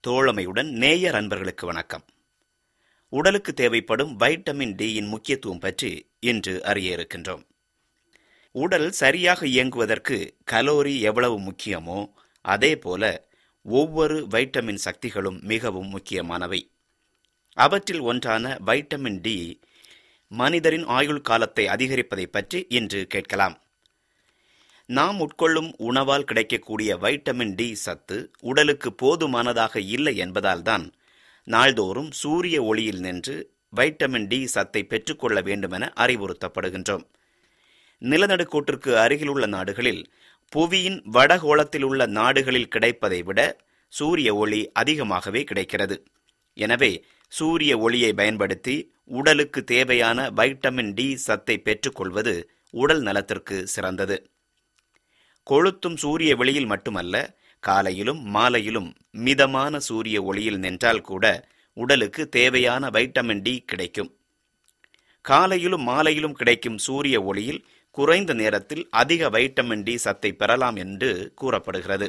தோழமையுடன் நேயர் அன்பர்களுக்கு வணக்கம் உடலுக்கு தேவைப்படும் வைட்டமின் டியின் முக்கியத்துவம் பற்றி இன்று அறிய இருக்கின்றோம் உடல் சரியாக இயங்குவதற்கு கலோரி எவ்வளவு முக்கியமோ அதே போல ஒவ்வொரு வைட்டமின் சக்திகளும் மிகவும் முக்கியமானவை அவற்றில் ஒன்றான வைட்டமின் டி மனிதரின் ஆயுள் காலத்தை அதிகரிப்பதை பற்றி இன்று கேட்கலாம் நாம் உட்கொள்ளும் உணவால் கிடைக்கக்கூடிய வைட்டமின் டி சத்து உடலுக்கு போதுமானதாக இல்லை என்பதால்தான் நாள்தோறும் சூரிய ஒளியில் நின்று வைட்டமின் டி சத்தை பெற்றுக்கொள்ள வேண்டுமென அறிவுறுத்தப்படுகின்றோம் நிலநடுக்கோட்டிற்கு அருகிலுள்ள நாடுகளில் புவியின் வடகோளத்தில் உள்ள நாடுகளில் கிடைப்பதை விட சூரிய ஒளி அதிகமாகவே கிடைக்கிறது எனவே சூரிய ஒளியை பயன்படுத்தி உடலுக்கு தேவையான வைட்டமின் டி சத்தை பெற்றுக்கொள்வது உடல் நலத்திற்கு சிறந்தது கொளுத்தும் சூரிய வெளியில் மட்டுமல்ல காலையிலும் மாலையிலும் மிதமான சூரிய ஒளியில் நின்றால் கூட உடலுக்கு தேவையான வைட்டமின் டி கிடைக்கும் காலையிலும் மாலையிலும் கிடைக்கும் சூரிய ஒளியில் குறைந்த நேரத்தில் அதிக வைட்டமின் டி சத்தை பெறலாம் என்று கூறப்படுகிறது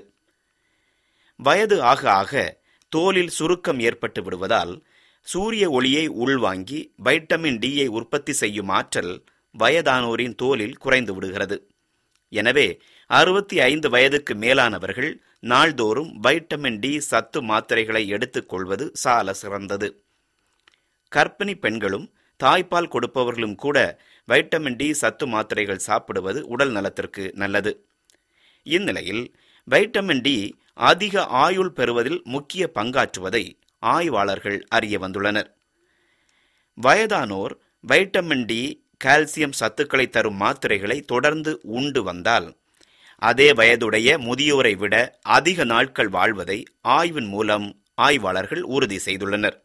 வயது ஆக ஆக தோலில் சுருக்கம் ஏற்பட்டு விடுவதால் சூரிய ஒளியை உள்வாங்கி வைட்டமின் டியை உற்பத்தி செய்யும் ஆற்றல் வயதானோரின் தோலில் குறைந்து விடுகிறது எனவே அறுபத்தி ஐந்து வயதுக்கு மேலானவர்கள் நாள்தோறும் வைட்டமின் டி சத்து மாத்திரைகளை எடுத்துக் கொள்வது சால சிறந்தது கர்ப்பிணி பெண்களும் தாய்ப்பால் கொடுப்பவர்களும் கூட வைட்டமின் டி சத்து மாத்திரைகள் சாப்பிடுவது உடல் நலத்திற்கு நல்லது இந்நிலையில் வைட்டமின் டி அதிக ஆயுள் பெறுவதில் முக்கிய பங்காற்றுவதை ஆய்வாளர்கள் அறிய வந்துள்ளனர் வயதானோர் வைட்டமின் டி கால்சியம் சத்துக்களை தரும் மாத்திரைகளை தொடர்ந்து உண்டு வந்தால் அதே வயதுடைய முதியோரை விட அதிக நாட்கள் வாழ்வதை ஆய்வின் மூலம் ஆய்வாளர்கள் உறுதி செய்துள்ளனர்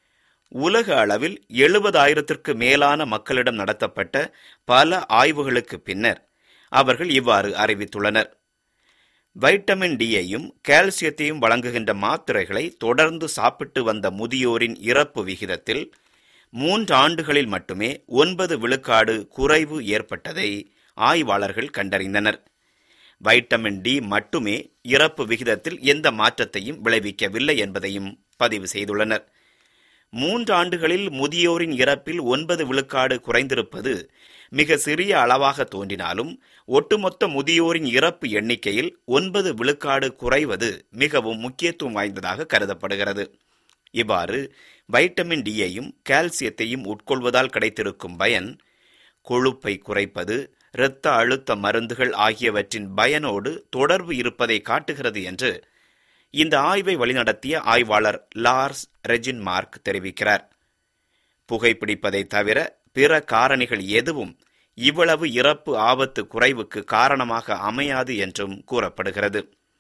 உலக அளவில் எழுபதாயிரத்திற்கு மேலான மக்களிடம் நடத்தப்பட்ட பல ஆய்வுகளுக்கு பின்னர் அவர்கள் இவ்வாறு அறிவித்துள்ளனர் வைட்டமின் டியையும் கால்சியத்தையும் வழங்குகின்ற மாத்திரைகளை தொடர்ந்து சாப்பிட்டு வந்த முதியோரின் இறப்பு விகிதத்தில் மூன்று ஆண்டுகளில் மட்டுமே ஒன்பது விழுக்காடு குறைவு ஏற்பட்டதை ஆய்வாளர்கள் கண்டறிந்தனர் வைட்டமின் டி மட்டுமே இறப்பு விகிதத்தில் எந்த மாற்றத்தையும் விளைவிக்கவில்லை என்பதையும் பதிவு செய்துள்ளனர் மூன்று ஆண்டுகளில் முதியோரின் இறப்பில் ஒன்பது விழுக்காடு குறைந்திருப்பது மிக சிறிய அளவாக தோன்றினாலும் ஒட்டுமொத்த முதியோரின் இறப்பு எண்ணிக்கையில் ஒன்பது விழுக்காடு குறைவது மிகவும் முக்கியத்துவம் வாய்ந்ததாக கருதப்படுகிறது இவ்வாறு வைட்டமின் டியையும் கால்சியத்தையும் உட்கொள்வதால் கிடைத்திருக்கும் பயன் கொழுப்பை குறைப்பது இரத்த அழுத்த மருந்துகள் ஆகியவற்றின் பயனோடு தொடர்பு இருப்பதை காட்டுகிறது என்று இந்த ஆய்வை வழிநடத்திய ஆய்வாளர் லார்ஸ் ரெஜின் மார்க் தெரிவிக்கிறார் புகைப்பிடிப்பதை தவிர பிற காரணிகள் எதுவும் இவ்வளவு இறப்பு ஆபத்து குறைவுக்கு காரணமாக அமையாது என்றும் கூறப்படுகிறது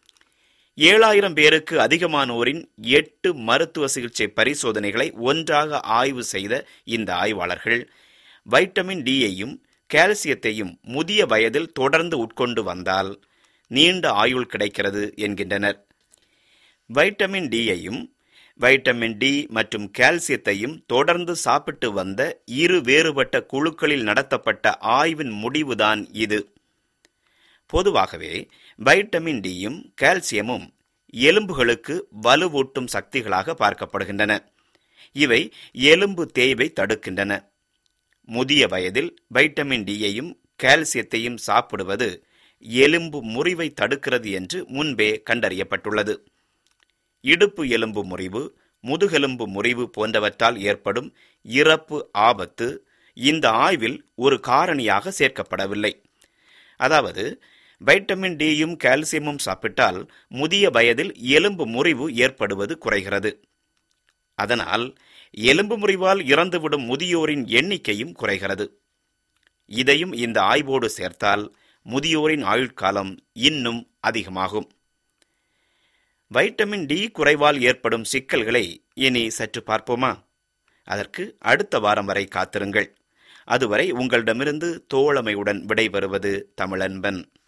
ஏழாயிரம் பேருக்கு அதிகமானோரின் எட்டு மருத்துவ சிகிச்சை பரிசோதனைகளை ஒன்றாக ஆய்வு செய்த இந்த ஆய்வாளர்கள் வைட்டமின் டியையும் கால்சியத்தையும் முதிய வயதில் தொடர்ந்து உட்கொண்டு வந்தால் நீண்ட ஆயுள் கிடைக்கிறது என்கின்றனர் வைட்டமின் டியையும் வைட்டமின் டி மற்றும் கால்சியத்தையும் தொடர்ந்து சாப்பிட்டு வந்த இரு வேறுபட்ட குழுக்களில் நடத்தப்பட்ட ஆய்வின் முடிவுதான் இது பொதுவாகவே வைட்டமின் டியும் கால்சியமும் எலும்புகளுக்கு வலுவூட்டும் சக்திகளாக பார்க்கப்படுகின்றன இவை எலும்பு தேய்வை தடுக்கின்றன முதிய வயதில் வைட்டமின் டியையும் கால்சியத்தையும் சாப்பிடுவது எலும்பு முறிவை தடுக்கிறது என்று முன்பே கண்டறியப்பட்டுள்ளது இடுப்பு எலும்பு முறிவு முதுகெலும்பு முறிவு போன்றவற்றால் ஏற்படும் இறப்பு ஆபத்து இந்த ஆய்வில் ஒரு காரணியாக சேர்க்கப்படவில்லை அதாவது வைட்டமின் டியும் கால்சியமும் சாப்பிட்டால் முதிய வயதில் எலும்பு முறிவு ஏற்படுவது குறைகிறது அதனால் எலும்பு முறிவால் இறந்துவிடும் முதியோரின் எண்ணிக்கையும் குறைகிறது இதையும் இந்த ஆய்வோடு சேர்த்தால் முதியோரின் ஆயுட்காலம் இன்னும் அதிகமாகும் வைட்டமின் டி குறைவால் ஏற்படும் சிக்கல்களை இனி சற்று பார்ப்போமா அதற்கு அடுத்த வாரம் வரை காத்திருங்கள் அதுவரை உங்களிடமிருந்து தோழமையுடன் விடைபெறுவது தமிழன்பன்